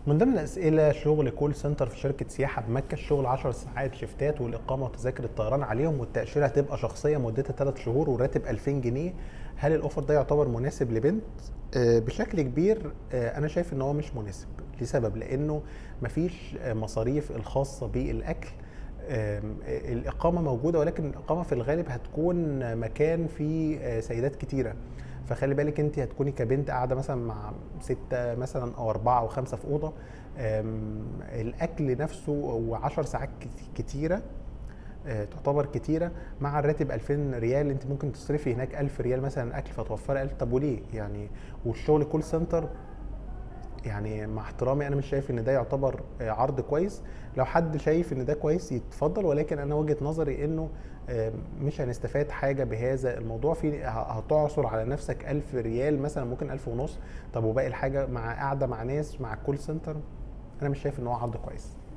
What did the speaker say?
من ضمن الاسئله شغل كول سنتر في شركه سياحه بمكه الشغل 10 ساعات شيفتات والاقامه وتذاكر الطيران عليهم والتاشيره هتبقى شخصيه مدتها 3 شهور وراتب 2000 جنيه هل الاوفر ده يعتبر مناسب لبنت آه، بشكل كبير آه، انا شايف ان هو مش مناسب لسبب لانه مفيش آه، مصاريف الخاصه بالاكل آم، آه، الإقامة موجودة ولكن الإقامة في الغالب هتكون مكان فيه آه، سيدات كتيرة فخلي بالك انت هتكوني كبنت قاعدة مثلا مع ستة مثلا أو أربعة أو خمسة في أوضة آم، الأكل نفسه وعشر ساعات كت- كتيرة آه، تعتبر كتيرة مع الراتب 2000 ريال انت ممكن تصرفي هناك 1000 ريال مثلا أكل فتوفري 1000 طب وليه يعني والشغل كول سنتر يعني مع احترامي انا مش شايف ان ده يعتبر آه، عرض كويس لو حد شايف ان ده كويس يتفضل ولكن انا وجهة نظري انه آه، مش هنستفاد حاجة بهذا الموضوع في ه- هتعصر على نفسك ألف ريال مثلا ممكن ألف ونص طب وباقي الحاجة مع قاعدة مع ناس مع كول سنتر انا مش شايف ان هو عرض كويس